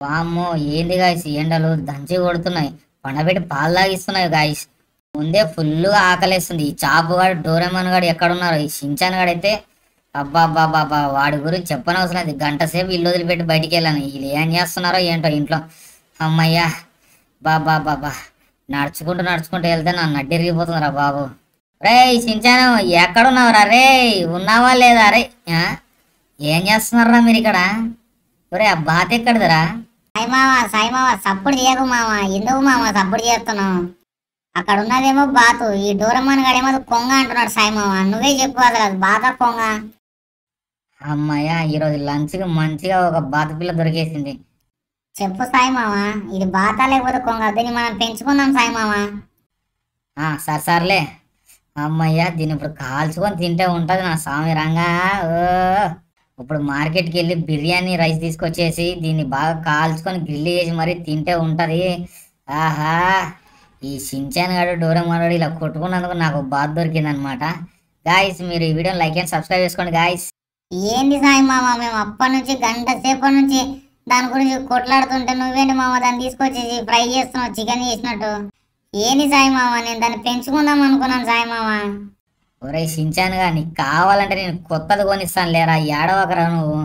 వామ్మో ఏంది గాయస్ ఎండలు దంచి కొడుతున్నాయి పండబెట్టి పాలు తాగిస్తున్నాయి గాయస్ ముందే ఫుల్గా ఆకలేస్తుంది ఈ చాపు గాడు డోరేమన్ గాడు ఎక్కడున్నారు ఈ షించాన్ గాడు అయితే అబ్బా అబ్బా అబ్బా అబ్బా వాడి గురించి చెప్పనవసరం లేదు గంట సేపు ఇల్లు వదిలిపెట్టి బయటికి వెళ్ళాను వీళ్ళు ఏం చేస్తున్నారో ఏంటో ఇంట్లో అమ్మయ్యా బాబా బాబా నడుచుకుంటూ నడుచుకుంటూ వెళ్తే నా నడ్డిరిగిపోతుందిరా బాబు రే సించాను ఎక్కడున్నావురా రే ఉన్నావా లేదా రే ఆ? ఏం చేస్తున్నారా మీరు ఇక్కడ ఒరే ఆ బాత ఎక్కడిదిరా సాయి మామ సాయి మామ సప్పుడు చేయకు మామ ఎందుకు మామ సప్పుడు చేస్తున్నావు అక్కడ ఉన్నదేమో బాతు ఈ డోరమ్మన్ గడేమో కొంగ అంటున్నాడు సాయి మామ నువ్వే చెప్పు అసలు అది బాత కొంగ అమ్మయ్యా ఈరోజు లంచ్కి మంచిగా ఒక బాత పిల్ల దొరికేసింది చెప్పు సాయి మామ ఇది బాత లేకపోతే కొంగ దీన్ని మనం పెంచుకుందాం సాయి మామ ఆ, సరే సర్లే అమ్మయ్యా దీన్ని ఇప్పుడు కాల్చుకొని తింటే ఉంటుంది నా స్వామి రంగా ఓ. ఇప్పుడు మార్కెట్కి వెళ్ళి బిర్యానీ రైస్ తీసుకొచ్చేసి దీన్ని బాగా కాల్చుకొని గ్రిల్ చేసి మరీ తింటే ఉంటుంది ఆహా ఈ షించాన్ గాడు డోరమాడు ఇలా కొట్టుకున్నందుకు నాకు బాధ దొరికింది అనమాట గాయస్ మీరు ఈ వీడియోని లైక్ అండ్ సబ్స్క్రైబ్ చేసుకోండి గాయస్ ఏంది సాయి మామ మేము అప్పటి నుంచి గంట సేపటి నుంచి దాని గురించి కొట్లాడుతుంటే నువ్వేంటి మామ దాన్ని తీసుకొచ్చేసి ఫ్రై చేస్తున్నావు చికెన్ చేసినట్టు ఏంది సాయి మామ నేను దాన్ని పెంచుకుందాం అనుకున్నాను సాయి మామ ఒరే షించాన్గా నీకు కావాలంటే నేను కొత్తది కొనిస్తాను లేరా ఏడవకరా నువ్వు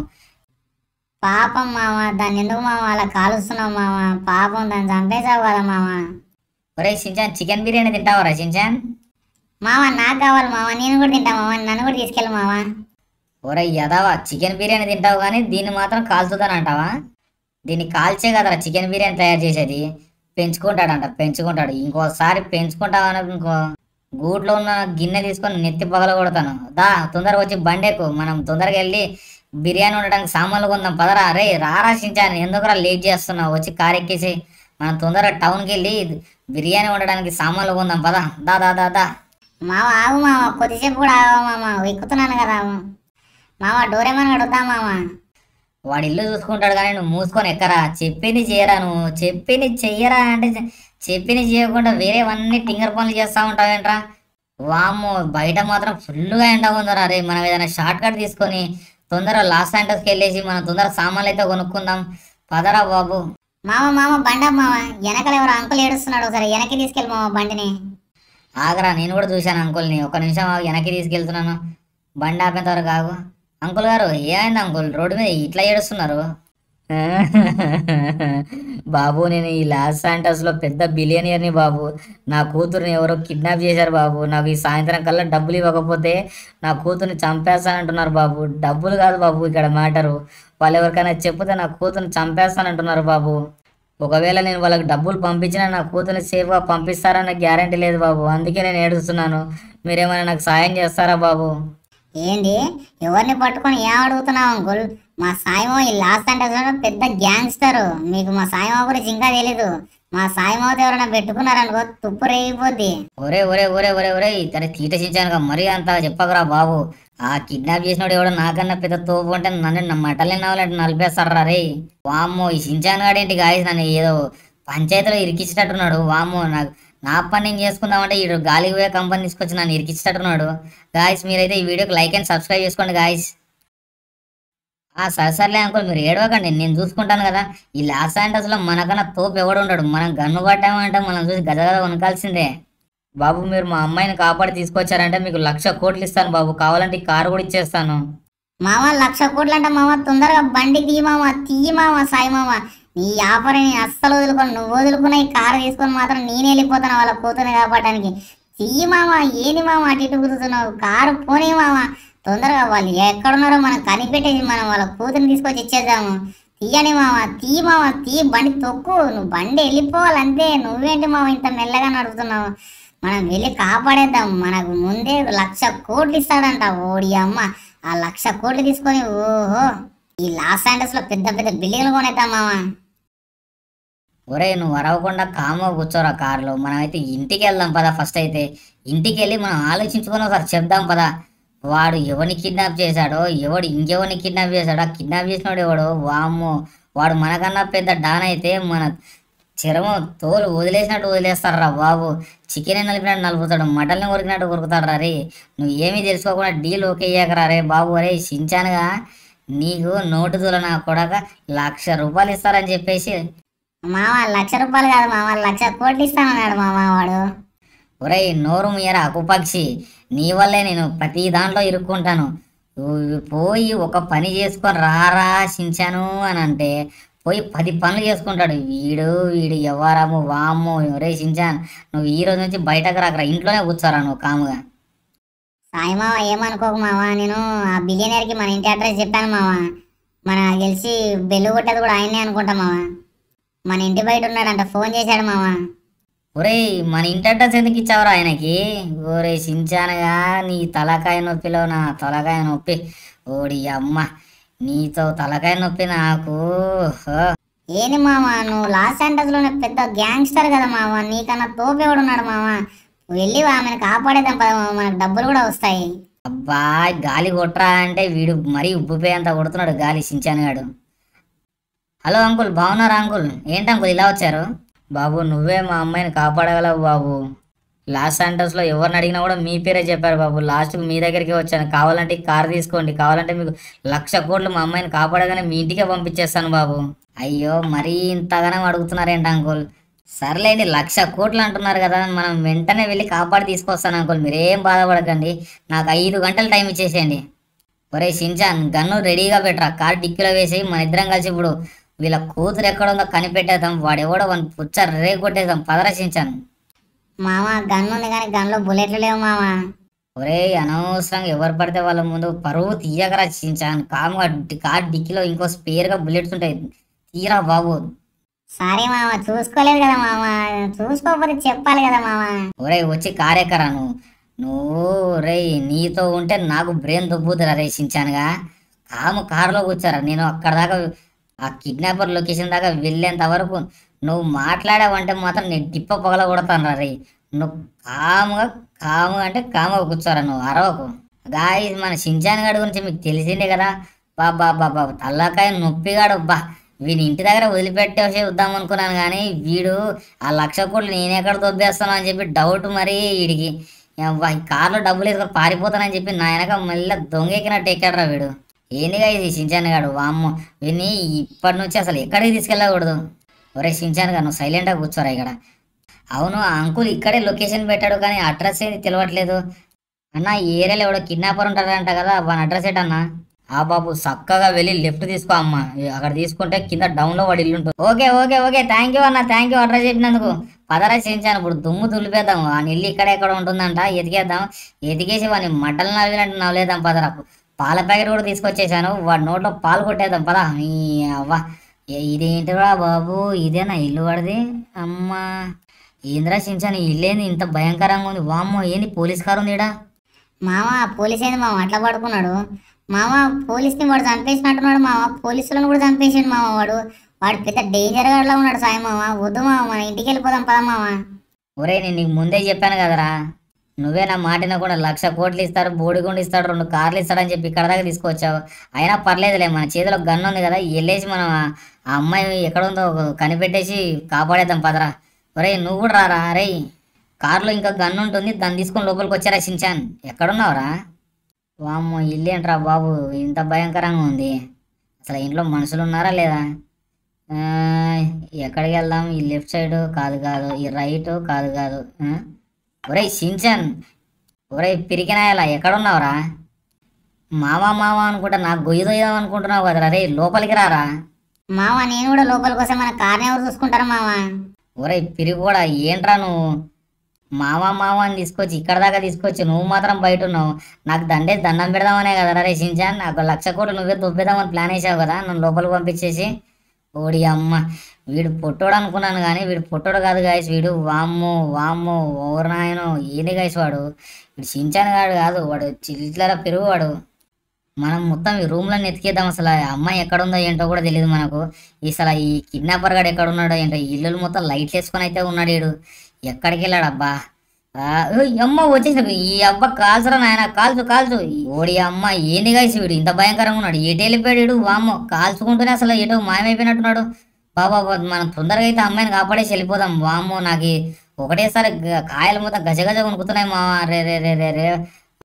పాపం మామ దాన్ని ఎందుకు మామ అలా కాలుస్తున్నావు మామ పాపం దాన్ని చంపేశావు కదా మామ ఒరే షించాన్ చికెన్ బిర్యానీ తింటావరా షించాన్ మామ నాకు కావాలి మామ నేను కూడా తింటా మామ నన్ను కూడా తీసుకెళ్ళు మామ ఒరే యదవా చికెన్ బిర్యానీ తింటావు కానీ దీన్ని మాత్రం కాల్చుతాను అంటావా దీన్ని కాల్చే కదరా చికెన్ బిర్యానీ తయారు చేసేది పెంచుకుంటాడంట పెంచుకుంటాడు ఇంకోసారి పెంచుకుంటావని ఇంకో గూట్లో ఉన్న గిన్నె తీసుకొని నెత్తి పగల కొడతాను దా తొందరగా వచ్చి బండెక్కు మనం తొందరగా వెళ్ళి బిర్యానీ ఉండడానికి సామాన్లు కొందాం పదరా రే రారా షించాను ఎందుకురా లేట్ చేస్తున్నావు వచ్చి కార్ ఎక్కేసి మనం తొందరగా టౌన్కి వెళ్ళి బిర్యానీ ఉండడానికి సామాన్లు కొందాం పద దా దా దా దా మామ ఆగు మామ కొద్దిసేపు కూడా ఆగు మామ ఎక్కుతున్నాను కదా మామ డోరేమని అడుగుతా మామ వాడి ఇల్లు చూసుకుంటాడు కానీ నువ్వు మూసుకొని ఎక్కరా చెప్పింది చేయరా నువ్వు చెప్పింది చెయ్యరా అంటే చె- చెప్పింది చేయకుండా వేరేవన్నీ టింగర్ పనులు చేస్తా ఉంటావేంట్రా వామ్మో బయట మాత్రం ఫుల్గా ఎండ ఉందరా రే మనం ఏదైనా షార్ట్ కట్ తీసుకొని తొందరగా లాస్ శాంటోస్కి వెళ్ళేసి మనం తొందరగా సామాన్లు అయితే కొనుక్కుందాం పదరా బాబు మామ మామ బండ మామ వెనకలు ఎవరు అంకుల్ ఏడుస్తున్నాడు ఒకసారి వెనక్కి తీసుకెళ్ళి మామ బండిని ఆగరా నేను కూడా చూశాను అంకుల్ని ఒక నిమిషం ఆగు, వెనక్కి తీసుకెళ్తున్నాను బండి ఆపేంత వరకు ఆగు అంకుల్ గారు ఏమైంది అంకుల్ రోడ్డు మీద ఇట్లా ఏడుస్తున్నారు బాబు నేను ఈ లాస్ శాంటస్ లో పెద్ద బిలియనియర్ని బాబు నా కూతురుని ఎవరో కిడ్నాప్ చేశారు బాబు నాకు ఈ సాయంత్రం కల్లా డబ్బులు ఇవ్వకపోతే నా కూతుర్ని చంపేస్తానంటున్నారు బాబు డబ్బులు కాదు బాబు ఇక్కడ మ్యాటరు వాళ్ళు ఎవరికైనా చెప్తే నా కూతుర్ని చంపేస్తానంటున్నారు బాబు ఒకవేళ నేను వాళ్ళకి డబ్బులు పంపించినా నా కూతుర్ని సేఫ్గా పంపిస్తారన్న గ్యారంటీ లేదు బాబు అందుకే నేను ఏడుస్తున్నాను మీరేమైనా నాకు సాయం చేస్తారా బాబు ఏంటి ఎవరిని పట్టుకొని ఏం అడుగుతున్నావు అంకుల్ మా సాయిమో ఈ లాస్ట్ అంటే పెద్ద గ్యాంగ్స్టర్ మీకు మా సాయిమో గురించి ఇంకా తెలీదు మా సాయిమోతో ఎవరైనా పెట్టుకున్నారనుకో తుప్పు రేగిపోద్ది ఒరే ఒరే ఒరే ఒరే ఒరే తన తీట చించానుగా మరీ అంత చెప్పకరా బాబు ఆ కిడ్నాప్ చేసినోడు ఎవడో నాకన్నా పెద్ద తోపు అంటే నన్ను నా మటల్ని నవ్వాలంటే నలిపేస్తారా రే వామ్మో ఈ చించాను గాడేంటి గాయస్ నన్ను ఏదో పంచాయతీలో ఇరికించేటట్టున్నాడు వామ్మో నాకు నా పని నేను చేసుకుందామంటే ఈ గాలికి పోయే కంపెనీ తీసుకొచ్చి నన్ను ఇరికించేటట్టున్నాడు గాయస్ మీరైతే ఈ వీడియోకి లైక్ అండ్ సబ్స్క్రైబ్ చేసుకోండి గాయస్ ఆ సరే సర్లే అంకుల్ మీరు ఏడవకండి నేను చూసుకుంటాను కదా ఈ లాస్ లో మనకన్నా తోపు ఎవడు ఉండడు మనం గన్ను పట్టామంటే మనం చూసి గద గద వనకాల్సిందే బాబు మీరు మా అమ్మాయిని కాపాడి తీసుకొచ్చారంటే మీకు లక్ష కోట్లు ఇస్తాను బాబు కావాలంటే ఈ కారు కూడా ఇచ్చేస్తాను మామ లక్ష కోట్లు అంటే మామ తొందరగా బండి తీ మామ తీయి మామ సాయి మామ నీ వ్యాపారం నేను అస్సలు వదులుకొని నువ్వు వదులుకున్న ఈ కారు తీసుకొని మాత్రం నేను వెళ్ళిపోతాను వాళ్ళ కూతురు కాపాడడానికి తీయి మామ ఏంది మామ అటు ఇటు కుదురుతున్నావు కారు పోనీ మామ తొందరగా వాళ్ళు ఎక్కడున్నారో మనం కనిపెట్టేసి మనం వాళ్ళ కూతురుని తీసుకొచ్చి ఇచ్చేద్దాము తీయని మామ తీ మామ తీ బండి తొక్కు నువ్వు బండి వెళ్ళిపోవాలి అంతే నువ్వేంటి మామ ఇంత మెల్లగా నడుపుతున్నావు మనం వెళ్ళి కాపాడేద్దాం మనకు ముందే లక్ష కోట్లు ఇస్తాడంట ఓడి అమ్మ ఆ లక్ష కోట్లు తీసుకొని ఓహో ఈ లాస్ ఏంజల్స్ లో పెద్ద పెద్ద బిల్డింగ్లు కొనేద్దాం మామ ఒరే నువ్వు అరవకుండా కామో కూర్చోరా కారులో మనమైతే ఇంటికి వెళ్దాం పదా ఫస్ట్ అయితే ఇంటికి వెళ్ళి మనం ఆలోచించుకొని ఒకసారి చెప్దాం పదా వాడు ఎవరిని కిడ్నాప్ చేశాడో ఎవడు ఇంకెవరిని కిడ్నాప్ చేశాడో ఆ కిడ్నాప్ చేసినోడు ఎవడో వామ్మో వాడు మనకన్నా పెద్ద డాన్ అయితే మన చర్మం తోలు వదిలేసినట్టు వదిలేస్తారా బాబు చికెన్ నలిపినట్టు నలుపుతాడు మటన్ని కొరికినట్టు కొరుకుతాడు రే నువ్వు ఏమీ తెలుసుకోకుండా డీల్ ఓకే అయ్యాకరా రే బాబు అరే సించానుగా నీకు నోటు దూల నా కొడక లక్ష రూపాయలు ఇస్తారని చెప్పేసి మామ లక్ష రూపాయలు కాదు మామ లక్ష కోట్లు ఇస్తానన్నాడు మామ వాడు ఒరేయ్ నోరు మీర అకుపక్షి నీ వల్లే నేను ప్రతి దాంట్లో ఇరుక్కుంటాను నువ్వు పోయి ఒక పని చేసుకొని రారా సించాను అని అంటే పోయి పది పనులు చేసుకుంటాడు వీడు వీడు ఎవరము వాము ఒరే సించాన్ నువ్వు ఈ రోజు నుంచి బయటకు రాకరా ఇంట్లోనే కూర్చోరా నువ్వు కాముగా సాయి మామ ఏమనుకోకు మామ నేను ఆ బిలియనర్కి మన ఇంటి అడ్రస్ చెప్పాను మామ మన గెలిచి బెల్లు కొట్టేది కూడా ఆయనే అనుకుంటా మామ మన ఇంటి బయట ఉన్నాడంట ఫోన్ చేశాడు మామ ఒరేయ్ మన ఇంటి అడ్రస్ ఎందుకు ఇచ్చావురా ఆయనకి ఒరే సించానుగా నీ తలకాయ నొప్పిలో నా తలకాయ నొప్పి ఓడి అమ్మ నీతో తలకాయ నొప్పి నాకు హో. ఏంది మామ నువ్వు లాస్ లోనే పెద్ద గ్యాంగ్స్టర్ కదా మామ నీకన్నా తోపేవాడు ఉన్నాడు మామ వెళ్ళి ఆమెను కాపాడేద్దాం పద మామ మనకు డబ్బులు కూడా వస్తాయి అబ్బా గాలి కొట్రా అంటే వీడు మరీ ఉబ్బిపోయేంత కొడుతున్నాడు గాలి సించానుగాడు హలో అంకుల్ బాగున్నారా అంకుల్ ఏంటి అంకుల్ ఇలా వచ్చారు బాబు నువ్వే మా అమ్మాయిని కాపాడగలవు బాబు లాస్ట్ సెంటర్స్లో ఎవరిని అడిగినా కూడా మీ పేరే చెప్పారు బాబు లాస్ట్కి మీ దగ్గరికి వచ్చాను కావాలంటే ఈ కార్ తీసుకోండి కావాలంటే మీకు లక్ష కోట్లు మా అమ్మాయిని కాపాడగానే మీ ఇంటికే పంపించేస్తాను బాబు అయ్యో మరీ ఇంతగానో అడుగుతున్నారేంటి అంకుల్ సర్లేండి లక్ష కోట్లు అంటున్నారు కదా మనం వెంటనే వెళ్ళి కాపాడి తీసుకొస్తాను అంకుల్ మీరేం బాధపడకండి నాకు ఐదు గంటలు టైం ఇచ్చేసేయండి ఒరే షించాన్ గన్ను రెడీగా పెట్టరా కార్ డిక్కీలో వేసి మన ఇద్దరం కలిసి ఇప్పుడు వీళ్ళ కూతురు ఎక్కడ ఉందో కనిపెట్టేద్దాం వాడెవడో వన్ పుచ్చ రే కొట్టేద్దాం పదరా షించాన్ మామ గన్ ఉంది కానీ గన్లో బుల్లెట్లు లేవు మామ ఒరే అనవసరంగా ఎవరు పడితే వాళ్ళ ముందు పరువు తీయకరా షించాన్ కాముగా డి- కార్ డిక్కీలో ఇంకో స్పేర్గా బుల్లెట్స్ ఉంటాయి తీరా బాబు సారీ మామ చూసుకోలేదు కదా మామ చూసుకోకపోతే చెప్పాలి కదా మామ ఒరే వచ్చి కారెక్కరా నువ్వు నువ్వు రే నీతో ఉంటే నాకు బ్రెయిన్ దుబ్బుతురా రే సించానుగా కాము కారులో కూర్చారా నేను అక్కడ దాకా ఆ కిడ్నాపర్ లొకేషన్ దాకా వెళ్ళేంత వరకు నువ్వు మాట్లాడావంటే మాత్రం నేను టిప్ప పొగల కొడతాను రే నువ్వు కాముగా కాము అంటే కాముగా కూర్చోరా నువ్వు అరవకు గాయ మన సించాన్ గాడి గురించి మీకు తెలిసిందే కదా బాబా బాబా తల్లకాయ నొప్పిగాడు బా వీని ఇంటి దగ్గర వదిలిపెట్టేసి వద్దాం అనుకున్నాను కానీ వీడు ఆ లక్ష కోట్లు నేను ఎక్కడ దొబ్బేస్తాను అని చెప్పి డౌట్ మరి వీడికి యవ్వ, ఈ కార్లో డబ్బులు వేసుకొని పారిపోతానని చెప్పి నా వెనక మళ్ళీ దొంగెక్కినట్టు ఎక్కడరా వీడు ఏందిగా ఇది సించాన్ గాడు వామ్మో వీడిని ఇప్పటి నుంచి అసలు ఎక్కడికి తీసుకెళ్ళకూడదు ఒరే సించాన్ గారు నువ్వు సైలెంట్గా కూర్చోరా ఇక్కడ అవును ఆ అంకుల్ ఇక్కడే లొకేషన్ పెట్టాడు కానీ అడ్రస్ ఏది తెలియట్లేదు అన్న ఈ ఏరియాలో ఎవడో కిడ్నాపర్ ఉంటాడంట కదా వాని అడ్రస్ ఏంటన్నా ఆ బాబు చక్కగా వెళ్ళి లెఫ్ట్ తీసుకో అమ్మ అక్కడ తీసుకుంటే కింద డౌన్ లో వాడి ఇల్లు ఉంటుంది okay okay okay thank you అన్న థ్యాంక్ యూ అడ్రస్ చెప్పినందుకు పదరా చేయించాను ఇప్పుడు దుమ్ము దులిపేద్దాం ఆ ఇల్లు ఇక్కడ ఎక్కడ ఉంటుందంట ఎతికేద్దాం ఎతికేసి వాడిని మటలు నవ్వినట్టు నవ్వలేదాం పదరా పాల ప్యాకెట్ కూడా తీసుకొచ్చేసాను వాడి నోట్లో పాలు కొట్టేద్దాం పదా ఈ అవ్వ ఏ- ఇదేంటిరా బాబు ఇదేనా ఇల్లు వాడిది అమ్మా ఏంద్రా చించాను ఈ ఇల్లేంది ఇంత భయంకరంగా ఉంది వామ్మో ఏంది పోలీస్ కారు ఉంది ఈడ మామ పోలీస్ ఏంది మామ అట్లా పడుకున్నాడు మామ పోలీస్ని వాడు చంపేసినట్టున్నాడు మామ పోలీసులను కూడా చంపేసిండు మామ వాడు వాడు పెద్ద డేంజర్ గాడ్లా ఉన్నాడు సాయి మామ వద్దు మామ మన ఇంటికి వెళ్ళిపోదాం పద మామ ఒరే నేను నీకు ముందే చెప్పాను కదరా నువ్వే నా మాటిన కూడా లక్ష కోట్లు ఇస్తారు బోడిగుండు ఇస్తాడు రెండు కార్లు ఇస్తాడని చెప్పి ఇక్కడ దాకా తీసుకొచ్చావు అయినా పర్లేదులే మన చేతిలో గన్ ఉంది కదా వెళ్ళేసి మనం ఆ- ఆ అమ్మాయి ఎక్కడ ఉందో కనిపెట్టేసి కాపాడేద్దాం పదరా ఒరే నువ్వు కూడా రారా అరే కార్లో ఇంకా గన్ ఉంటుంది దాన్ని తీసుకొని లోపలికి వచ్చారా షించాన్ ఎక్కడున్నావురా వామ్మో ఇల్లు ఏంట్రా బాబు ఇంత భయంకరంగా ఉంది అసలు ఇంట్లో మనుషులు ఉన్నారా లేదా ఆ, ఎక్కడికి వెళ్దాం ఈ లెఫ్ట్ సైడ్ కాదు కాదు ఈ రైట్ కాదు కాదు ఆ? ఒరేయ్ షించన్ ఒరేయ్ పిరికినాయలా ఎక్కడున్నావురా మావా మావా అనుకుంటా నాకు గొయ్యి దొయ్యాం అనుకుంటున్నావు కదరా రే లోపలికి రారా మామ నేను కూడా లోపలికి వస్తే మన కార్ని ఎవరు చూసుకుంటారు మామ ఒరేయ్ పిరిగి కూడా ఏంట్రా నువ్వు మావా మావా అని తీసుకొచ్చి ఇక్కడ దాకా తీసుకొచ్చి నువ్వు మాత్రం బయట ఉన్నావు నాకు దండే దండం పెడదామనే కదరా రే షించాన్ నాకు లక్ష కోట్లు నువ్వే దొబ్బేద్దామని ప్లాన్ వేసావు కదా నన్ను లోపలికి పంపించేసి ఓడి అమ్మ వీడు పొట్టోడు అనుకున్నాను కానీ వీడు పొట్టోడు కాదు గాయస్ వీడు వామ్ము వామ్ము ఓరు నాయను ఏంది గాయస్ వాడు వీడు సించాన్ గాడు కాదు వాడు చిల్లర పెరుగు వాడు మనం మొత్తం ఈ రూమ్లో ఎతికేద్దాం అసలు ఆ అమ్మాయి ఎక్కడ ఉందో ఏంటో కూడా తెలియదు మనకు అసలు ఈ కిడ్నాపర్ గాడు ఎక్కడ ఉన్నాడో ఏంటో ఈ ఇల్లులు మొత్తం లైట్లు వేసుకొని అయితే ఉన్నాడు వీడు ఎక్కడికి వెళ్ళాడు అబ్బా ఆ, ఓయ్ అమ్మ వచ్చేసాడు ఈ అబ్బ కాల్చరా నాయన కాల్చు కాల్చు ఓడి అమ్మ ఏంది గాయస్ వీడు ఇంత భయంకరంగా ఉన్నాడు ఎటు వెళ్ళిపోయాడు వీడు వామ్మో కాల్చుకుంటూనే అసలు ఎటో మాయమైపోయినట్టున్నాడు బాబా బాబా, మనం తొందరగా అయితే అమ్మాయిని కాపాడేసి వెళ్ళిపోదాం వామ్మో నాకు ఈ ఒకటేసారి గ- కాయలు మొత్తం గజ గజ కొనుక్కుతున్నాయి మా రే రే రే రే రే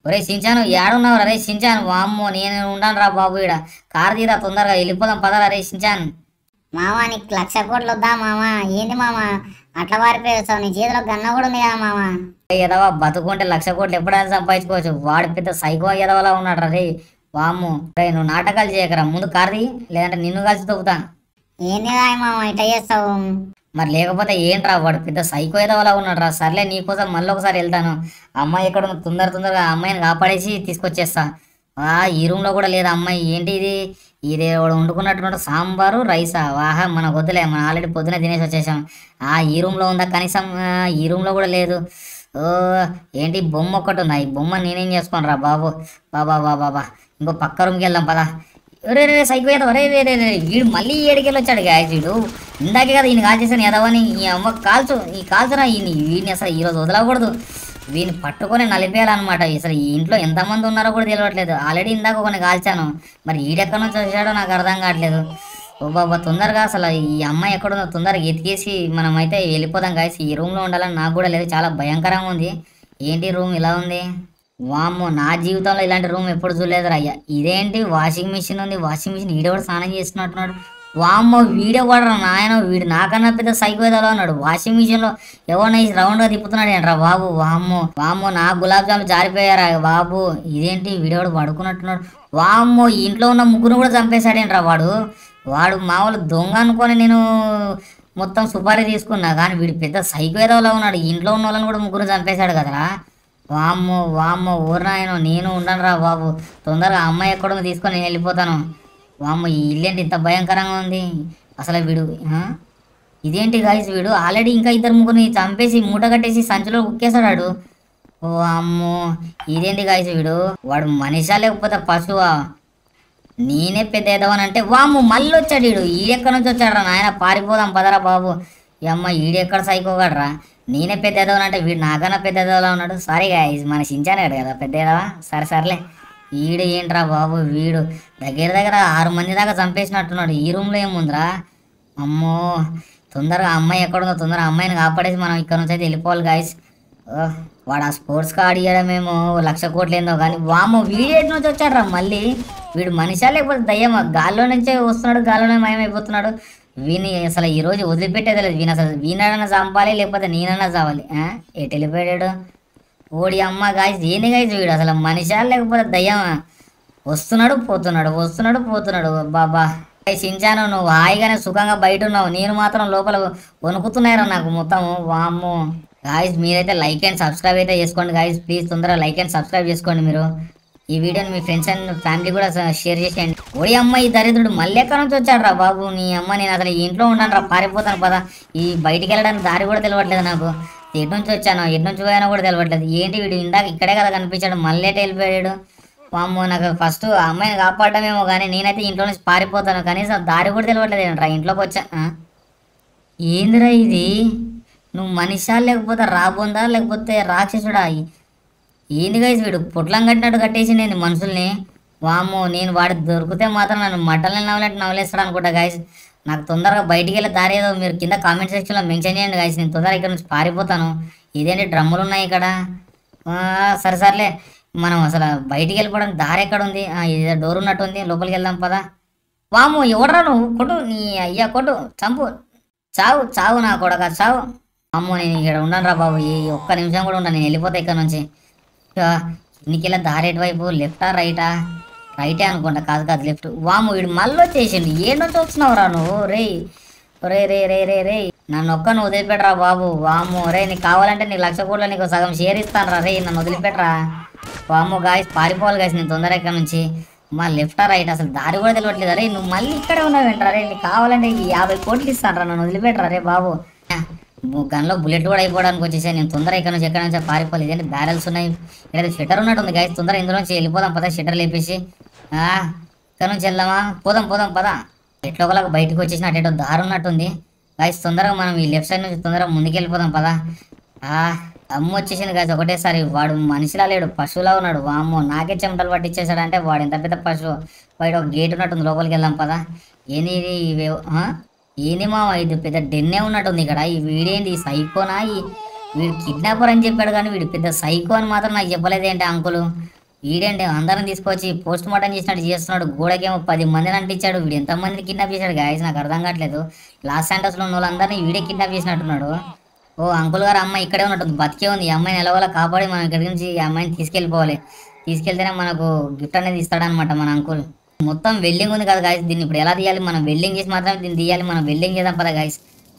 ఒరే సించాను ఏడున్నావు రే సించాను వామ్మో నేను ఉండాను రా బాబు ఈడ కారు తీరా తొందరగా వెళ్ళిపోదాం పదరా రే సించాను మామ నీకు లక్ష కోట్లు వద్దా మామ ఏంది మామ అట్లా వారిపోయేస్తావు నీ చేతిలో గన్న కూడా ఉంది కదా మామ ఎదవా బతుకుంటే లక్ష కోట్లు ఎప్పుడైనా సంపాదించుకోవచ్చు వాడు పెద్ద సైకో ఎదవలా ఉన్నాడు రే వామ్ము రే నువ్వు నాటకాలు చేయకరా ముందు కార్ది లేదంటే నిన్ను కలిసి తొక్కుతా ఏంది రాయ్ మామ ఇట్లా చేస్తావు మరి లేకపోతే ఏంట్రా వాడు పెద్ద సైకో ఎదవలా ఉన్నాడు రా సర్లే నీకోసం మళ్ళీ ఒకసారి వెళ్తాను అమ్మాయి ఎక్కడ ఉంది? తొందర తొందరగా ఆ అమ్మాయిని కాపాడేసి తీసుకొచ్చేస్తా ఆ ఈ రూమ్లో కూడా లేదు అమ్మాయి ఏంటి ఇది ఇది వాడు వండుకున్నట్టున్నాడు సాంబారు రైసా వాహా మన వద్దులే మనం ఆల్రెడీ పొద్దున తినేసి వచ్చేసాం ఆ ఈ రూమ్లో ఉందా కనీసం ఆ, ఈ రూమ్లో కూడా లేదు ఓ ఏంటి బొమ్మ ఒక్కటి ఉందా ఈ బొమ్మ నేనేం చేసుకోను రా బాబు బాబా బాబా బాబా ఇంకో పక్క రూమ్కి వెళ్దాం పదా రే రే సైకో ఏదో రే రే రే రే వీడు మళ్ళీ ఏడికెళ్ళి వచ్చాడు గాయస్ వీడు ఇందాకే కదా ఈయన కాల్ చేశాను ఎదవని ఈ అమ్మ కాల్చు ఈ కాల్చురా ఈయన వీడిని అసలు ఈరోజు వదలకూడదు వీడిని పట్టుకొని నలిపేయాలన్నమాట అసలు ఈ ఇంట్లో ఎంతమంది ఉన్నారో కూడా తెలియట్లేదు ఆల్రెడీ ఇందాక కొన్ని కాల్చాను మరి ఈడెక్కడి నుంచి వచ్చాడో నాకు అర్థం కావట్లేదు ఓ బాబా తొందరగా అసలు ఈ అమ్మాయి ఎక్కడుందో తొందరగా ఎతికేసి మనం అయితే వెళ్ళిపోదాం గాయస్ ఈ రూమ్లో ఉండాలని నాకు కూడా లేదు చాలా భయంకరంగా ఉంది ఏంటి రూమ్ ఇలా ఉంది వామ్మో నా జీవితంలో ఇలాంటి రూమ్ ఎప్పుడు చూడలేదురా అయ్యా ఇదేంటి వాషింగ్ మిషన్ ఉంది వాషింగ్ మిషన్ ఈడ కూడా స్నానం చేస్తున్నట్టున్నాడు వామ్మో వీడియో కూడా నాయన వీడు నాకన్నా పెద్ద సైకో ఏదో ఉన్నాడు వాషింగ్ మిషన్ లో ఎవరిన రౌండ్ గా తిప్పుతున్నాడు ఏంట్రా బాబు వామ్మో వామ్మో నా గులాబ్ జాములు జారిపోయారా బాబు ఇదేంటి వీడియో కూడా పడుకున్నట్టున్నాడు వామ్మో ఈ ఇంట్లో ఉన్న ముగ్గురు కూడా చంపేశాడేంట్రా వాడు వాడు మామూలు దొంగ అనుకొని నేను మొత్తం సుపారీ తీసుకున్నా కానీ వీడు పెద్ద సైకో ఏదోలా ఉన్నాడు ఇంట్లో ఉన్న వాళ్ళని కూడా ముగ్గురు చంపేశాడు కదరా వామ్మో వామ్మో ఊరినాయన నేను ఉండను రా బాబు తొందరగా అమ్మాయి ఎక్కడో తీసుకొని నేను వెళ్ళిపోతాను వామ్మో ఈ ఇల్లేంటి ఇంత భయంకరంగా ఉంది అసలు వీడు ఆ? ఇదేంటి గాయస్ వీడు ఆల్రెడీ ఇంకా ఇద్దరు ముగ్గురిని చంపేసి మూట కట్టేసి సంచిలో కుక్కేశాడు ఓ అమ్మో ఇదేంటి గాయస్ వీడు వాడు మనిషా లేకపోతే పశువా నేనే పెద్ద ఎదవనంటే వాము మళ్ళీ వచ్చాడు వీడు ఈడెక్కడి నుంచి వచ్చాడు రా నాయన పారిపోదాం పదరా బాబు ఈ అమ్మ ఈడెక్కడ సైకోగడరా నేనే పెద్ద ఎదవనంటే వీడు నాకన్నా పెద్ద ఎదవలా ఉన్నాడు సారీ గాయస్ మన సించానాడు కదా పెద్ద ఎదవా సరే సర్లే ఈడు ఏంట్రా బాబు వీడు దగ్గర దగ్గర ఆరు మంది దాకా చంపేసినట్టున్నాడు ఈ రూమ్లో ఏముందిరా అమ్మో తొందరగా అమ్మాయి ఎక్కడుందో తొందరగా అమ్మాయిని కాపాడేసి మనం ఇక్కడ నుంచి అయితే వెళ్ళిపోవాలి గాయస్ వాడు ఆ స్పోర్ట్స్ కార్డ్ ఇవ్వడమేమో లక్ష కోట్లు ఏందో కానీ వామో వీడియో నుంచి వచ్చాడు రా మళ్ళీ వీడు మనిషా లేకపోతే దయ్యమా గాల్లో నుంచే వస్తున్నాడు గాల్లోనే మయమైపోతున్నాడు వీని అసలు ఈ రోజు వదిలిపెట్టేది లేదు వీని అసలు వీనైనా చంపాలి లేకపోతే నేనైనా చావాలి ఆ? ఎటు వెళ్ళిపోయాడు ఓడి అమ్మ గాయస్ ఏంది గాయస్ వీడు అసలు మనిషా లేకపోతే దయ్యమా వస్తున్నాడు పోతున్నాడు వస్తున్నాడు పోతున్నాడు బాబా సించాను నువ్వు హాయిగానే సుఖంగా బయట ఉన్నావు నేను మాత్రం లోపల వణుకుతున్నాయిరా నాకు మొత్తం వామ్మో గాయస్ మీరైతే లైక్ అండ్ సబ్స్క్రైబ్ అయితే చేసుకోండి గాయస్ ప్లీజ్ తొందరగా లైక్ అండ్ సబ్స్క్రైబ్ చేసుకోండి మీరు ఈ వీడియోని మీ ఫ్రెండ్స్ అండ్ ఫ్యామిలీ కూడా షేర్ చేసేయండి ఓడి అమ్మ ఈ దరిద్రుడు మళ్ళీ ఎక్కడి నుంచి వచ్చాడు రా బాబు నీ అమ్మ నేను అసలు ఈ ఇంట్లో ఉంటాను రా పారిపోతాను పదా ఈ బయటికి వెళ్ళడానికి దారి కూడా తెలియట్లేదు నాకు ఎటు నుంచి వచ్చాను ఎటు నుంచి పోయానో కూడా తెలియట్లేదు ఏంటి వీడు ఇందాక ఇక్కడే కదా కనిపించాడు మళ్ళీ ఎటు వెళ్ళిపోయాడు వామ్మో నాకు ఫస్ట్ ఆ అమ్మాయిని కాపాడమేమో కానీ నేనైతే ఇంట్లో నుంచి పారిపోతాను కనీసం దారి కూడా తెలియట్లేదు ఏంట్రా ఇంట్లోకి వచ్చా ఆ? ఏందిరా ఇది నువ్వు మనిషా లేకపోతే రాబోందా లేకపోతే రాక్షసుడా ఏంది గైస్ వీడు పొట్లం కట్టినట్టు కట్టేసి నేను మనుషుల్ని వామ్మో నేను వాడి దొరికితే మాత్రం నన్ను మటల్ని నవ్వలేట్టు నవ్వలేస్తాడు అనుకుంటా గైస్ నాకు తొందరగా బయటికి వెళ్ళే దారి ఏదో మీరు కింద కామెంట్ సెక్షన్లో మెన్షన్ చేయండి గైస్ నేను తొందరగా ఇక్కడ నుంచి పారిపోతాను ఇదేంటి డ్రమ్ములు ఉన్నాయి ఇక్కడ ఆ, సరే సర్లే మనం అసలు బయటికి వెళ్ళిపోవడానికి దారి ఎక్కడ ఉంది ఆ, ఇది డోర్ ఉన్నట్టు ఉంది లోపలికి వెళ్దాం పదా వాము ఎవడరా నువ్వు కొట్టు నీ అయ్యా కొట్టు చంపు చావు చావు నా కొడక చావు అమ్మో నేను ఇక్కడ ఉండను రా బాబు ఈ ఒక్క నిమిషం కూడా ఉండను నేను వెళ్ళిపోతా ఇక్కడ నుంచి ఇన్నికెళ్ళ దారి ఎటువైపు లెఫ్టా రైటా రైటే అనుకుంటా కాదు కాదు లెఫ్ట్ వాము వీడు మళ్ళీ వచ్చేసిండు ఏ నుంచి వచ్చినావు రా నువ్వు రే రే రే రే రే రే నన్ను ఒక్క నువ్వు వదిలిపెట్టరా బాబు వాము రే నీకు కావాలంటే నీకు లక్ష కోట్లు నీకు సగం షేర్ ఇస్తాను రా రే నన్ను వదిలిపెట్టరా వాము గాయస్ పారిపోవాలి గాయస్ నేను తొందరగా ఇక్కడ నుంచి మా లెఫ్టా రైట్ అసలు దారి కూడా తెలియట్లేదు అరే నువ్వు మళ్ళీ ఇక్కడే ఉన్నావు ఏంట్రా రే నీకు కావాలంటే ఈ యాభై కోట్లు ఇస్తాను రా నన్ను వదిలిపెట్టరా రే బాబు గన్లో బుల్లెట్ కూడా అయిపోవడానికి వచ్చేసాయి నేను తొందర ఇక్కడ నుంచి ఎక్కడ నుంచి పారిపోలేదు ఇదేంటి బ్యారెల్స్ ఉన్నాయి ఇక్కడ షట్టర్ ఉన్నట్టు ఉంది గాయస్ తొందర ఇందులో నుంచి వెళ్ళిపోదాం పదా షట్టర్ లేపేసి ఆ, ఇక్కడ నుంచి వెళ్దామా పోదాం పోదాం పదా ఎట్లా ఒకలాగా బయటకు వచ్చేసిన అటు దారి ఉన్నట్టుంది గాయస్ తొందరగా మనం ఈ లెఫ్ట్ సైడ్ నుంచి తొందరగా ముందుకు వెళ్ళిపోదాం పదా ఆ అమ్మ వచ్చేసింది గాయస్ ఒకటేసారి వాడు మనిషిలా లేడు పశువులా ఉన్నాడు వామ్మో నాకే చెమటలు పట్టించేసాడు అంటే వాడు ఎంత పెద్ద పశువు బయట ఒక గేట్ ఉన్నట్టుంది లోపలికి వెళ్దాం పదా ఏంది ఇది ఇవే- ఆ? ఏంది మామ ఇది పెద్ద డెన్నే ఉన్నట్టుంది ఇక్కడ ఈ వీడేంటి ఈ సైకోనా ఈ వీడు కిడ్నాపర్ అని చెప్పాడు కానీ వీడు పెద్ద సైకో అని మాత్రం నాకు చెప్పలేదేంటి అంకులు వీడేంటి అందరం తీసుకొచ్చి పోస్ట్ మార్టం చేసినట్టు చేస్తున్నాడు గోడకేమో పది మందిని అంటించాడు వీడు ఎంతమందిని కిడ్నాప్ చేశాడు గాయస్ నాకు అర్థం కావట్లేదు లాస్ సెంటర్స్లో ఉన్న వాళ్ళందరినీ వీడే కిడ్నాప్ చేసినట్టున్నాడు ఓ అంకుల్ గారు అమ్మాయి ఇక్కడే ఉన్నట్టు బతికే ఉంది ఈ అమ్మాయిని ఎలాగోలా కాపాడి మనం ఇక్కడి నుంచి ఈ అమ్మాయిని తీసుకెళ్ళిపోవాలి తీసుకెళ్తేనే మనకు గిఫ్ట్ అనేది ఇస్తాడనమాట మన అంకుల్ మొత్తం వెల్డింగ్ ఉంది కదా గాయస్ దీన్ని ఇప్పుడు ఎలా తీయాలి మనం వెల్డింగ్ చేసి మాత్రమే దీన్ని తీయాలి మనం వెల్డింగ్ చేద్దాం పదా గాయస్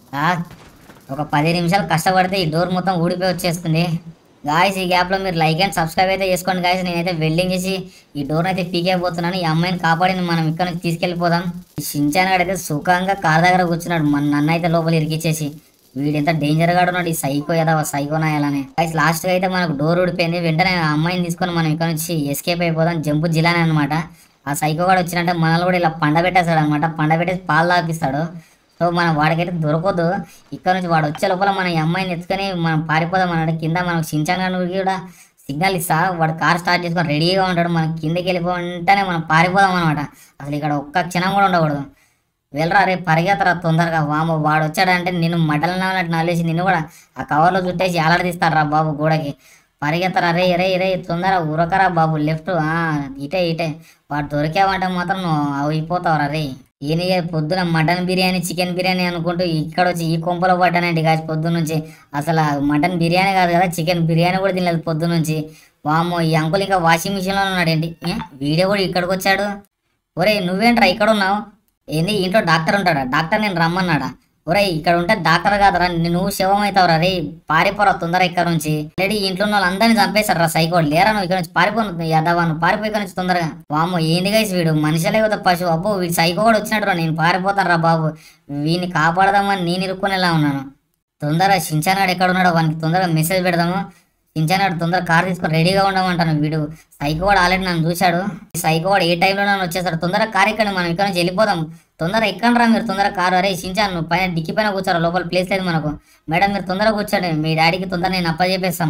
ఒక పది నిమిషాలు కష్టపడితే ఈ డోర్ మొత్తం ఊడిపోయి వచ్చేస్తుంది గాయస్ ఈ గ్యాప్లో మీరు లైక్ అండ్ సబ్స్క్రైబ్ అయితే చేసుకోండి గాయస్ నేనైతే వెల్డింగ్ చేసి ఈ డోర్ అయితే పీకేపోతున్నాను ఈ అమ్మాయిని కాపాడి మనం ఇక్కడ నుంచి తీసుకెళ్ళిపోదాం ఈ షించాన్ గాడు అయితే సుఖంగా కార్ దగ్గర కూర్చున్నాడు మన నన్ను అయితే లోపల ఇరికిచ్చేసి వీడు ఎంత డేంజర్ గా ఉన్నాడు ఈ సైకో ఏదో సైకో నాయాలని గాయస్ లాస్ట్ గా అయితే మనకు డోర్ ఊడిపోయింది వెంటనే ఆ అమ్మాయిని తీసుకొని మనం ఇక్కడ నుంచి ఎస్కేప్ అయిపోదాం జంపు జిలాని అనమాట ఆ సైకో గాడు వచ్చినట్టే మనల్ని కూడా ఇలా పండ పెట్టేస్తాడు అనమాట పండ పెట్టేసి పాలు తాపిస్తాడు సో మనం వాడికైతే దొరకదు ఇక్కడ నుంచి వాడు వచ్చే లోపల మన ఈ అమ్మాయిని ఎత్తుకొని మనం పారిపోదాం అన్నాడు కింద మనకు సించాను కూడా సిగ్నల్ ఇస్తా వాడు కార్ స్టార్ట్ చేసుకొని రెడీగా ఉంటాడు మనం కిందకి వెళ్ళిపోంటేనే మనం పారిపోదాం అనమాట అసలు ఇక్కడ ఒక్క క్షణం కూడా ఉండకూడదు వెళ్ళరా రే పరిగెత్తరా తొందరగా వామ వాడు వచ్చాడంటే నేను మటలు నాలినట్టు నలేసి నిన్ను కూడా ఆ కవర్లో చుట్టేసి తీస్తాడు రా బాబు గోడకి పరిగెత్తరా రే రే రే తొందర ఉరకరా బాబు లెఫ్ట్ ఇటే ఇటే వాడు దొరికావంటే మాత్రం నువ్వు అయిపోతావురా రే ఈయన పొద్దున మటన్ బిర్యానీ చికెన్ బిర్యానీ అనుకుంటూ ఇక్కడ వచ్చి ఈ కొంపలో పడ్డానండి కాసి పొద్దున్న నుంచి అసలు ఆ మటన్ బిర్యానీ కాదు కదా చికెన్ బిర్యానీ కూడా తినలేదు పొద్దున్న నుంచి వామ్మో ఈ అంకుల్ ఇంకా వాషింగ్ మిషన్లో ఉన్నాడేంటి ఏ, వీడియో కూడా ఇక్కడికి వచ్చాడు ఒరే నువ్వేంట్రా ఇక్కడ ఉన్నావు ఏంది ఇంట్లో డాక్టర్ ఉంటాడా డాక్టర్ నేను రమ్మన్నాడా ఒరే ఇక్కడ ఉంటే డాక్టర్ కాదురా నువ్వు శవం అవుతావురా రే పారిపోరా తొందర ఇక్కడ నుంచి ఆల్రెడీ ఇంట్లో ఉన్న వాళ్ళందరినీ చంపేశారు రా సైకోడు లేరా నువ్వు ఇక్కడ నుంచి పారిపోను యదవా నువ్వు పారిపోయి ఇక్కడ నుంచి తొందరగా వామ్మో ఏంది గైస్ వీడు మనిషిలే కదా పశువు అబ్బో వీడు సైకో కూడా వచ్చినట్టు రా నేను పారిపోతాను రా బాబు వీడిని కాపాడదామని నేను ఇరుక్కునేలా ఉన్నాను తొందరగా షించానాడు ఎక్కడ ఉన్నాడో వానికి తొందరగా మెసేజ్ పెడదాము షించానాడు తొందరగా కార్ తీసుకొని రెడీగా ఉండమంటాను వీడు సైకో వాడు ఆల్రెడీ నన్ను చూశాడు ఈ సైకో వాడు ఏ టైంలో నన్ను వచ్చేస్తాడు తొందరగా కార్ ఎక్కండి మనం ఇక్కడ నుంచి వెళ్ళిపోదాం తొందరగా ఎక్కండి రా మీరు తొందరగా కారు అరే షించాను నువ్వు పైన డిక్కి పైన కూర్చోరా లోపల ప్లేస్ లేదు మనకు మేడం మీరు తొందరగా కూర్చోండి మీ డాడీకి తొందరగా నేను అప్పచెప్పేస్తాం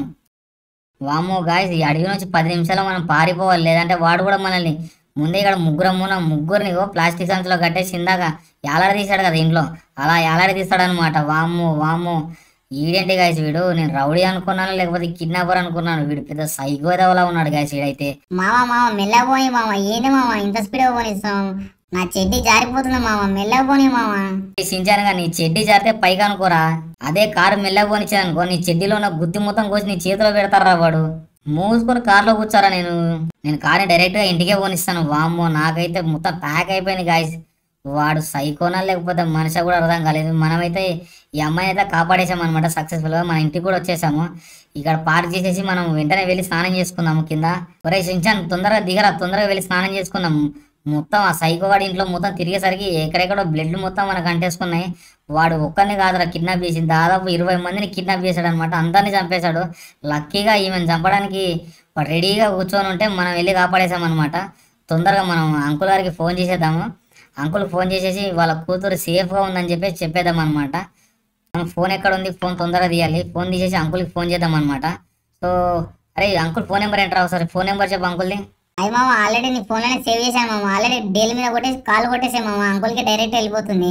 వామ్మో గాయస్ ఈ అడవి నుంచి పది నిమిషాలు మనం పారిపోవాలి లేదంటే వాడు కూడా మనల్ని ముందే ఇక్కడ ముగ్గురం మూన ముగ్గురిని ఓ ప్లాస్టిక్ సంచులో కట్టేసి ఇందాక ఏలాడ తీశాడు కదా ఇంట్లో అలా ఏలాడ తీస్తాడనమాట వామ్మో వామ్మో ఈడేంటి గాయస్ వీడు నేను రౌడీ అనుకున్నాను లేకపోతే కిడ్నాపర్ అనుకున్నాను వీడు పెద్ద సైకో ఎదవలా ఉన్నాడు గాయస్ వీడైతే మామ మామ మెల్లగా పోయి మామ ఏంటి మామ ఇంత స్పీడ్గా పోనిస్తాం నా చెడ్డి జారిపోతుంది మామ మెల్లగా పోనీ మామ సించానుగా నీ చెడ్డి జారితే పైకి అనుకోరా అదే కారు మెల్లగా పోనిచ్చాను అనుకో నీ చెడ్డీలో ఉన్న గుత్తి మొత్తం కోసి నీ చేతిలో పెడతారా వాడు మూసుకొని కార్లో కూర్చోరా నేను నేను కార్ని డైరెక్ట్ గా ఇంటికే పోనిస్తాను వామ్మో నాకైతే మొత్తం ప్యాక్ అయిపోయింది గాయస్ వాడు సైకోనా లేకపోతే మనిషి కూడా అర్థం కాలేదు మనమైతే ఈ అమ్మాయిని అయితే కాపాడేసాం అనమాట సక్సెస్ఫుల్ గా మన ఇంటికి కూడా వచ్చేసాము ఇక్కడ పార్క్ చేసేసి మనం వెంటనే వెళ్ళి స్నానం చేసుకుందాము కింద ఒరే సించాన్ తొందరగా దిగరా తొందరగా వెళ్ళి స్నానం చేసుకుందాం మొత్తం ఆ సైకో వాడి ఇంట్లో మొత్తం తిరిగేసరికి ఎక్కడెక్కడో బ్లడ్ మొత్తం మనకు అంటేసుకున్నాయి వాడు ఒక్కరిని కాదురా కిడ్నాప్ చేసి దాదాపు ఇరవై మందిని కిడ్నాప్ చేశాడు అనమాట అందరిని చంపేశాడు లక్కీగా ఈమెను చంపడానికి వాడు రెడీగా కూర్చొని ఉంటే మనం వెళ్ళి కాపాడేసామన్నమాట తొందరగా మనం అంకుల్ గారికి ఫోన్ చేసేద్దాము అంకుల్ ఫోన్ చేసేసి వాళ్ళ కూతురు సేఫ్గా ఉందని చెప్పేసి చెప్పేద్దాం అనమాట మనం ఫోన్ ఎక్కడ ఉంది ఫోన్ తొందరగా తీయాలి ఫోన్ తీసేసి అంకుల్కి ఫోన్ చేద్దాం అనమాట సో అరే అంకుల్ ఫోన్ నెంబర్ ఏంట్రా ఒకసారి ఫోన్ నెంబర్ చెప్పు అంకుల్ది అది మామ ఆల్రెడీ నీ ఫోన్లోనే సేవ్ చేశాను మామ ఆల్రెడీ డీల్ మీద కొట్టేసి కాల్ కొట్టేసే మామ అంకుల్కి డైరెక్ట్ వెళ్ళిపోతుంది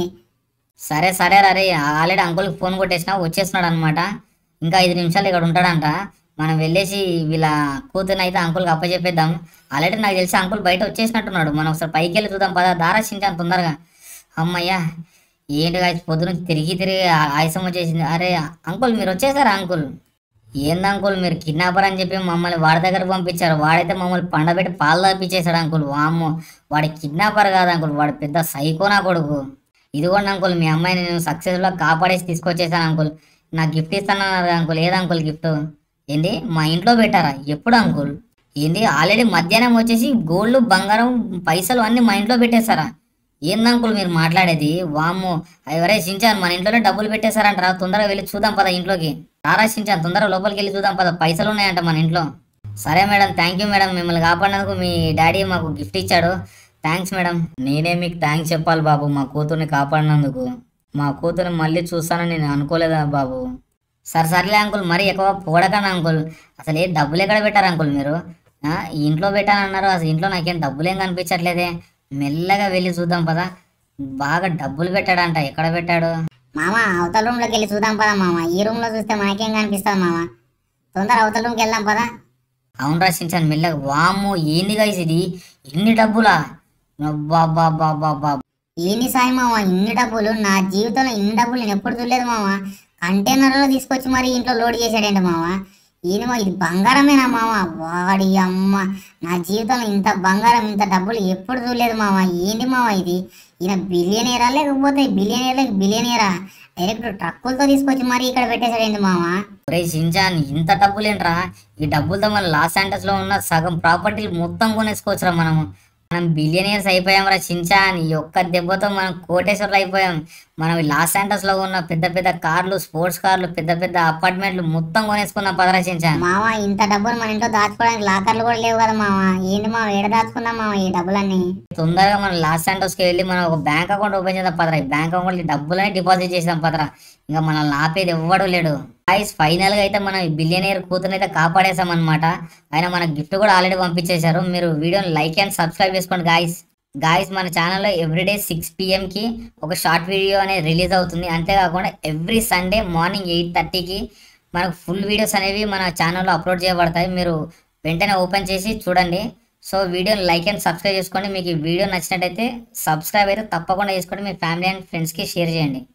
సరే సరే రే ఆల్రెడీ అంకుల్కి ఫోన్ కొట్టేసినా వచ్చేస్తున్నాడు అనమాట ఇంకా ఐదు నిమిషాలు ఇక్కడ ఉంటాడంట మనం వెళ్ళేసి వీళ్ళ కూతురుని అయితే అంకుల్కి అప్పచెప్పేద్దాం ఆల్రెడీ నాకు తెలిసి అంకుల్ బయట వచ్చేసినట్టున్నాడు మనం ఒకసారి పైకి వెళ్ళి చూద్దాం పదా దారాశించాను తొందరగా అమ్మయ్యా ఏంటి కాదు పొద్దు నుంచి తిరిగి తిరిగి ఆ- ఆయాసం వచ్చేసింది అరే అంకుల్ మీరు వచ్చేసారా అంకుల్ ఏంది అంకుల్ మీరు కిడ్నాపర్ అని చెప్పి మమ్మల్ని వాడి దగ్గర పంపించారు వాడైతే మమ్మల్ని పండబెట్టి పాలు తప్పించేశాడు అంకుల్ వామ్మో వాడి కిడ్నాపర్ కాదు అంకుల్ వాడు పెద్ద సైకో నా కొడుకు ఇదిగోండి అంకుల్ మీ అమ్మాయిని నేను సక్సెస్ఫుల్గా కాపాడేసి తీసుకొచ్చేసాను అంకుల్ నాకు గిఫ్ట్ ఇస్తానన్నారు అంకుల్ ఏది అంకుల్ గిఫ్ట్ ఏంది మా ఇంట్లో పెట్టారా ఎప్పుడు అంకుల్ ఏంది ఆల్రెడీ మధ్యాహ్నం వచ్చేసి గోల్డ్ బంగారం పైసలు అన్ని మా ఇంట్లో పెట్టేశారా ఏంది అంకుల్ మీరు మాట్లాడేది వామ్మో ఎవరే సించాను మన ఇంట్లోనే డబ్బులు పెట్టేశారంటారా తొందరగా వెళ్ళి చూద్దాం పద ఇంట్లోకి రారా సించాను తొందరగా లోపలికి వెళ్ళి చూద్దాం పద పైసలు ఉన్నాయంట మన ఇంట్లో సరే మేడం థ్యాంక్ యూ మేడం మిమ్మల్ని కాపాడినందుకు మీ డాడీ మాకు గిఫ్ట్ ఇచ్చాడు థ్యాంక్స్ మేడం నేనే మీకు థ్యాంక్స్ చెప్పాలి బాబు మా కూతుర్ని కాపాడినందుకు మా కూతుర్ని మళ్ళీ చూస్తానని నేను అనుకోలేదా బాబు సరే సర్లే అంకుల్ మరీ ఎక్కువ పోడకండి అంకుల్ అసలు ఏ డబ్బులు ఎక్కడ పెట్టారు అంకుల్ మీరు ఆ, ఈ ఇంట్లో పెట్టానన్నారు అసలు ఇంట్లో నాకేం డబ్బులు ఏం కనిపించట్లేదే మెల్లగా వెళ్ళి చూద్దాం పదా బాగా డబ్బులు పెట్టాడంట ఎక్కడ పెట్టాడు మామ అవతల రూమ్ లోకి వెళ్ళి చూద్దాం పదా మామ ఈ రూమ్ లో చూస్తే మనకేం కనిపిస్తుంది మామ తొందర అవతల రూమ్కి వెళ్దాం పదా అవునరా సించాన్ మెల్లగా వామ్మో ఏంది గైస్ ఇది ఇన్ని డబ్బులా బాబా ఏంది సాయి మామ ఇన్ని డబ్బులు నా జీవితంలో ఇన్ని డబ్బులు నేను ఎప్పుడు చూడలేదు మామ కంటైనర్లో తీసుకొచ్చి మరి ఇంట్లో లోడ్ చేశాడండి మామ ఏంది మా ఇది బంగారమేనా మామ వాడి అమ్మ నా జీవితంలో ఇంత బంగారం ఇంత డబ్బులు ఎప్పుడు చూడలేదు మామ ఏంది మామ ఇది ఈయన బిలియనీరా లేకపోతే బిలియనీరా బిలియనీరా డైరెక్ట్ ట్రక్కులతో తీసుకొచ్చి మరి ఇక్కడ పెట్టేశాడండి మామ రే సించాన్ ఇంత డబ్బులేంట్రా ఈ డబ్బులతో మన లాస్ లో ఉన్న సగం ప్రాపర్టీలు మొత్తం కొనేసుకోవచ్చురా మనము మనం బిలియనియర్స్ అయిపోయాం రా సించాన్ ఈ ఒక్క దెబ్బతో మనం కోటేశ్వర్లు అయిపోయాం మనం ఈ లాస్ లో ఉన్న పెద్ద పెద్ద కార్లు స్పోర్ట్స్ కార్లు పెద్ద పెద్ద అపార్ట్మెంట్లు మొత్తం కొనేసుకుందాం పదరా సించాన్ మామ ఇంత డబ్బులు మన ఇంట్లో దాచుకోవడానికి లాకర్లు కూడా లేవు కదా మామ ఏంటి మామ ఏడ దాచుకుందాం మామ ఈ డబ్బులన్నీ తొందరగా మనం లాస్ కి వెళ్ళి మనం ఒక బ్యాంక్ అకౌంట్ ఓపెన్ చేద్దాం పదరా ఈ బ్యాంక్ అకౌంట్ డబ్బులని డిపాజిట్ చేసాం పదరా ఇంకా మనల్ని ఆపేది ఎవ్వడు లేడు గాయస్ ఫైనల్ గా అయితే మనం బిలియనియర్ కూతురు అయితే కాపాడేసాం అనమాట ఆయన మన గిఫ్ట్ కూడా ఆల్రెడీ పంపించేశారు మీరు వీడియోని లైక్ అండ్ సబ్స్క్రైబ్ చేసుకోండి గాయస్ గాయస్ మన ఛానల్లో ఎవ్రీడే సిక్స్ కి ఒక షార్ట్ వీడియో అనేది రిలీజ్ అవుతుంది అంతేకాకుండా ఎవ్రీ సండే మార్నింగ్ ఎయిట్ థర్టీకి మనకు ఫుల్ వీడియోస్ అనేవి మన ఛానల్లో అప్లోడ్ చేయబడతాయి మీరు వెంటనే ఓపెన్ చేసి చూడండి సో వీడియోని లైక్ అండ్ సబ్స్క్రైబ్ చేసుకోండి మీకు ఈ వీడియో నచ్చినట్టయితే సబ్స్క్రైబ్ అయితే తప్పకుండా చేసుకోండి మీ ఫ్యామిలీ అండ్ ఫ్రెండ్స్కి షేర్ చేయండి